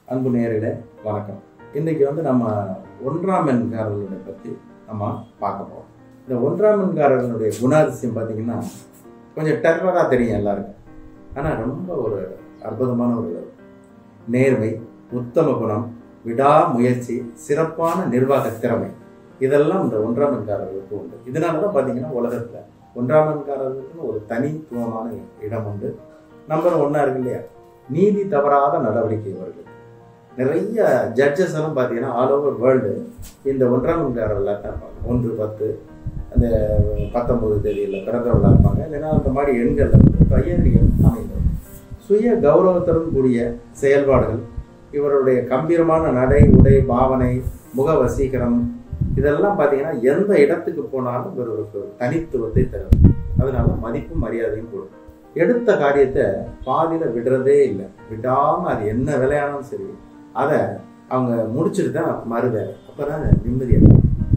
அன்பு நேரிட வணக்கம் இன்னைக்கு வந்து நம்ம ஒன்றாம் எண்காரர்களுடைய பற்றி நம்ம பார்க்க போகிறோம் இந்த ஒன்றாம் எண்காரர்களுடைய குணாதிசயம் பார்த்தீங்கன்னா கொஞ்சம் டெரராக தெரியும் எல்லாருக்கும் ஆனால் ரொம்ப ஒரு அற்புதமான ஒரு நேர்மை உத்தம குணம் விடாமுயற்சி சிறப்பான நிர்வாக திறமை இதெல்லாம் இந்த ஒன்றாம் எண்காரர்களுக்கு உண்டு இதனால தான் பார்த்தீங்கன்னா உலகத்தில் ஒன்றாம் எண்காரர்களுக்குன்னு ஒரு தனித்துவமான இடம் உண்டு நம்பர் ஒன்றா இருக்கு இல்லையா நீதி தவறாத நடவடிக்கை இவர்களுக்கு நிறைய ஜட்ஜஸ் எல்லாம் பார்த்தீங்கன்னா ஆல் ஓவர் வேர்ல்டு இந்த ஒன்றாம் எண்காரர்களாக தான் இருப்பாங்க ஒன்று பத்து அந்த பத்தொன்பது தேதியில் பிறந்தவர்களாக இருப்பாங்க இல்லைன்னா அந்த மாதிரி எண்கள் வந்து பெயர்கள் அமைந்தது சுய கௌரவத்துடன் கூடிய செயல்பாடுகள் இவருடைய கம்பீரமான நடை உடை பாவனை முக வசீகரம் இதெல்லாம் பார்த்தீங்கன்னா எந்த இடத்துக்கு போனாலும் இவர்களுக்கு ஒரு தனித்துவத்தை தரும் அதனால மதிப்பும் மரியாதையும் கொடுக்கும் எடுத்த காரியத்தை பாதியில் விடுறதே இல்லை விடாமல் அது என்ன விளையானாலும் சரி அதை அவங்க முடிச்சுட்டு தான் மறு வேலை அப்போ தான் நிம்மதியாக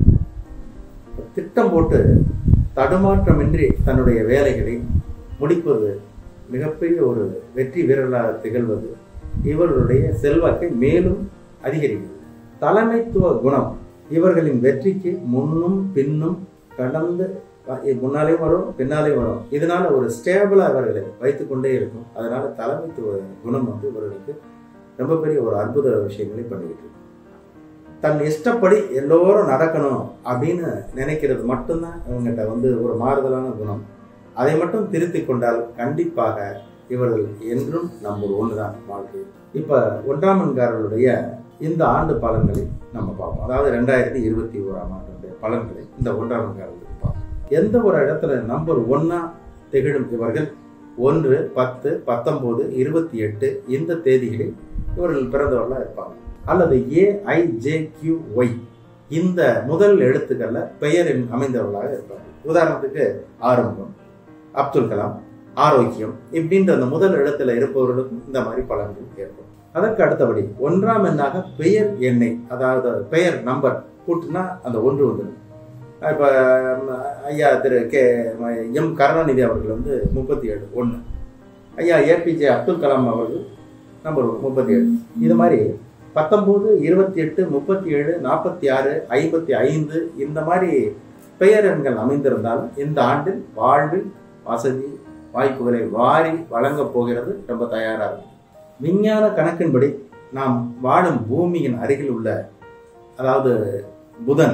திட்டம் போட்டு தடுமாற்றமின்றி தன்னுடைய வேலைகளை முடிப்பது மிகப்பெரிய ஒரு வெற்றி வீரர்களாக திகழ்வது இவர்களுடைய செல்வாக்கை மேலும் அதிகரிக்கிறது தலைமைத்துவ குணம் இவர்களின் வெற்றிக்கு முன்னும் பின்னும் கடந்து முன்னாலேயும் வரும் பின்னாலேயும் வரும் இதனால ஒரு ஸ்டேபிளா இவர்களை வைத்துக்கொண்டே இருக்கும் அதனால தலைமைத்துவ குணம் வந்து இவர்களுக்கு ரொம்ப பெரிய ஒரு அற்புத விஷயங்களை பண்ணிக்கிட்டு இருக்கு தன் இஷ்டப்படி எல்லோரும் நடக்கணும் அப்படின்னு நினைக்கிறது மட்டும்தான் இவங்ககிட்ட வந்து ஒரு மாறுதலான குணம் அதை மட்டும் திருத்தி கொண்டால் கண்டிப்பாக இவர்கள் என்றும் நம்பர் ஒன்று தான் வாழ்க்கை இப்போ ஒன்றாம் எண்காரர்களுடைய இந்த ஆண்டு பலன்களை நம்ம பார்ப்போம் அதாவது ரெண்டாயிரத்தி இருபத்தி ஓராம் ஆண்டுடைய பலன்களை இந்த ஒன்றாம் எண்காரர்களுக்கு பார்ப்போம் எந்த ஒரு இடத்துல நம்பர் ஒன்னா திகழும் இவர்கள் ஒன்று பத்து பத்தொன்பது இருபத்தி எட்டு இந்த தேதிகளில் இவர்கள் பிறந்தவர்களாக இருப்பாங்க அல்லது ஏஐஜே கியூ ஒய் இந்த முதல் எழுத்துக்கள்ல பெயர் அமைந்தவர்களாக இருப்பாங்க உதாரணத்துக்கு ஆரம்பம் அப்துல் கலாம் ஆரோக்கியம் இப்படின்ற அந்த முதல் எழுத்துல இருப்பவர்களுக்கும் இந்த மாதிரி பலன்கள் ஏற்படும் அதற்கு அடுத்தபடி ஒன்றாம் எண்ணாக பெயர் எண்ணெய் அதாவது பெயர் நம்பர் கூட்டுனா அந்த ஒன்று வந்துடும் இப்போ ஐயா திரு கே எம் கருணாநிதி அவர்கள் வந்து முப்பத்தி ஏழு ஒன்று ஐயா ஏபிஜே அப்துல் கலாம் அவர்கள் நம்பர் முப்பத்தி ஏழு இது மாதிரி பத்தொம்போது இருபத்தி எட்டு முப்பத்தி ஏழு நாற்பத்தி ஆறு ஐம்பத்தி ஐந்து இந்த மாதிரி பெயர் எண்கள் அமைந்திருந்தாலும் இந்த ஆண்டில் வாழ்வில் வசதி வாய்ப்புகளை வாரி வழங்கப் போகிறது ரொம்ப தயாராக இருக்கும் விஞ்ஞான கணக்கின்படி நாம் வாழும் பூமியின் அருகில் உள்ள அதாவது புதன்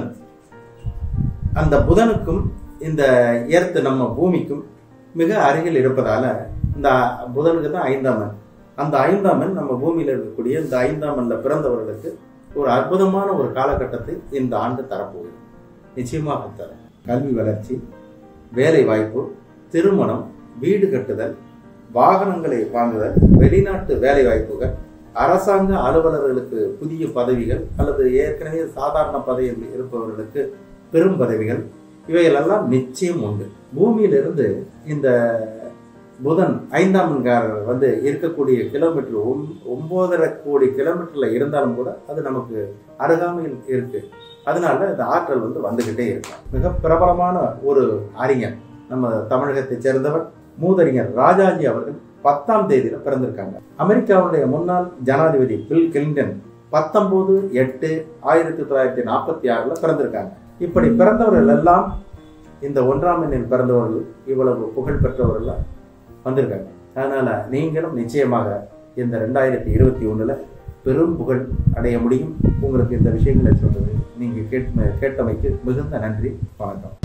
அந்த புதனுக்கும் இந்த எர்த்து நம்ம பூமிக்கும் மிக அருகில் இருப்பதால இந்த புதனுக்கு தான் ஐந்தாம் எண் அந்த ஐந்தாம் எண் நம்ம பூமியில் இருக்கக்கூடிய இந்த ஐந்தாம் எண்ணில் பிறந்தவர்களுக்கு ஒரு அற்புதமான ஒரு காலகட்டத்தை இந்த ஆண்டு தரப்போகுது நிச்சயமாக தரும் கல்வி வளர்ச்சி வேலை வாய்ப்பு திருமணம் வீடு கட்டுதல் வாகனங்களை வாங்குதல் வெளிநாட்டு வேலை வாய்ப்புகள் அரசாங்க அலுவலர்களுக்கு புதிய பதவிகள் அல்லது ஏற்கனவே சாதாரண பதவியில் இருப்பவர்களுக்கு பெரும் பதவிகள் இவைகளெல்லாம் நிச்சயம் உண்டு பூமியிலிருந்து இந்த புதன் ஐந்தாம் எண்காரர் வந்து இருக்கக்கூடிய கிலோமீட்டர் ஒன்பதரை கோடி கிலோமீட்டர்ல இருந்தாலும் கூட அது நமக்கு அருகாமையில் இருக்கு அதனால இந்த ஆற்றல் வந்து வந்துகிட்டே இருக்கும் மிக பிரபலமான ஒரு அறிஞர் நம்ம தமிழகத்தை சேர்ந்தவர் மூதறிஞர் ராஜாஜி அவர்கள் பத்தாம் தேதியில பிறந்திருக்காங்க அமெரிக்காவுடைய முன்னாள் ஜனாதிபதி பில் கிளின்டன் பத்தொன்பது எட்டு ஆயிரத்தி தொள்ளாயிரத்தி நாற்பத்தி ஆறுல பிறந்திருக்காங்க இப்படி பிறந்தவர்கள் எல்லாம் இந்த ஒன்றாம் எண்ணில் பிறந்தவர்கள் இவ்வளவு புகழ் பெற்றவர்கள் வந்திருக்காங்க அதனால நீங்களும் நிச்சயமாக இந்த ரெண்டாயிரத்தி இருபத்தி ஒண்ணுல பெரும் புகழ் அடைய முடியும் உங்களுக்கு இந்த விஷயங்களை சொல்றது நீங்க கேட் கேட்டமைக்கு மிகுந்த நன்றி வணக்கம்